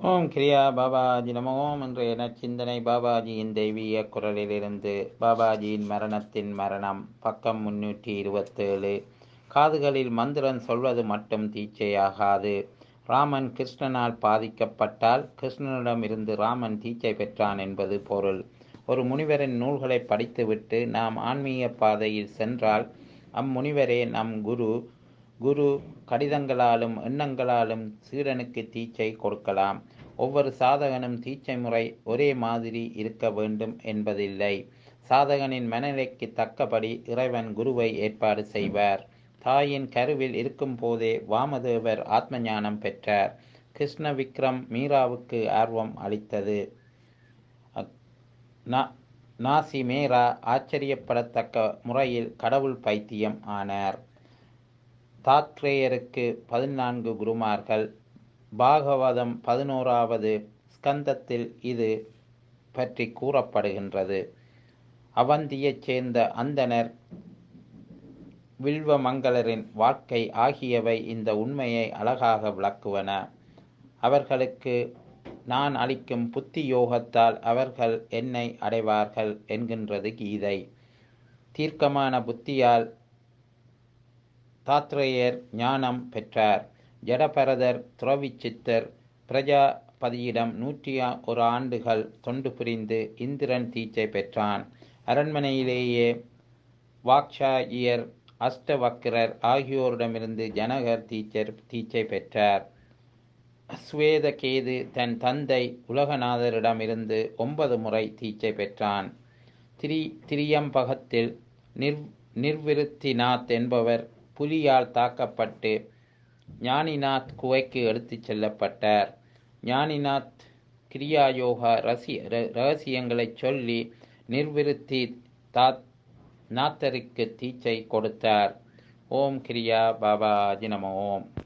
ஓம் கிரியா பாபாஜி நம ஓம் இன்றைய நற்சிந்தனை பாபாஜியின் தெய்வீக குரலிலிருந்து பாபாஜியின் மரணத்தின் மரணம் பக்கம் முன்னூற்றி இருபத்தேழு காதுகளில் மந்திரன் சொல்வது மட்டும் தீட்சையாகாது ராமன் கிருஷ்ணனால் பாதிக்கப்பட்டால் கிருஷ்ணனிடமிருந்து ராமன் தீட்சை பெற்றான் என்பது பொருள் ஒரு முனிவரின் நூல்களை படித்துவிட்டு நாம் ஆன்மீக பாதையில் சென்றால் அம்முனிவரே நம் குரு குரு கடிதங்களாலும் எண்ணங்களாலும் சீடனுக்கு தீட்சை கொடுக்கலாம் ஒவ்வொரு சாதகனும் தீட்சை முறை ஒரே மாதிரி இருக்க வேண்டும் என்பதில்லை சாதகனின் மனநிலைக்கு தக்கபடி இறைவன் குருவை ஏற்பாடு செய்வார் தாயின் கருவில் இருக்கும் போதே வாமதேவர் ஆத்ம ஞானம் பெற்றார் கிருஷ்ண விக்ரம் மீராவுக்கு ஆர்வம் அளித்தது நாசி மேரா ஆச்சரியப்படத்தக்க முறையில் கடவுள் பைத்தியம் ஆனார் தாத்ரேயருக்கு பதினான்கு குருமார்கள் பாகவதம் பதினோராவது ஸ்கந்தத்தில் இது பற்றி கூறப்படுகின்றது அவந்தியைச் சேர்ந்த அந்தனர் வில்வமங்கலரின் வாழ்க்கை ஆகியவை இந்த உண்மையை அழகாக விளக்குவன அவர்களுக்கு நான் அளிக்கும் புத்தி யோகத்தால் அவர்கள் என்னை அடைவார்கள் என்கின்றது கீதை தீர்க்கமான புத்தியால் தாத்ரேயர் ஞானம் பெற்றார் ஜடபரதர் துறவி சித்தர் பிரஜாபதியிடம் நூற்றி ஒரு ஆண்டுகள் தொண்டு புரிந்து இந்திரன் தீட்சை பெற்றான் அரண்மனையிலேயே வாக்ஷாயியர் அஷ்டவக்கிரர் ஆகியோரிடமிருந்து ஜனகர் டீச்சர் தீட்சை பெற்றார் ஸ்வேத கேது தன் தந்தை உலகநாதரிடமிருந்து ஒன்பது முறை தீட்சை பெற்றான் திரி திரியம்பகத்தில் நிர் நிர்விருத்திநாத் என்பவர் புலியால் தாக்கப்பட்டு ஞானிநாத் குவைக்கு எடுத்துச் செல்லப்பட்டார் ஞானிநாத் கிரியாயோகா ரசி ரகசியங்களை சொல்லி நிர்விருத்தி தாத் நாத்தருக்கு தீட்சை கொடுத்தார் ஓம் கிரியா பாபா நம ஓம்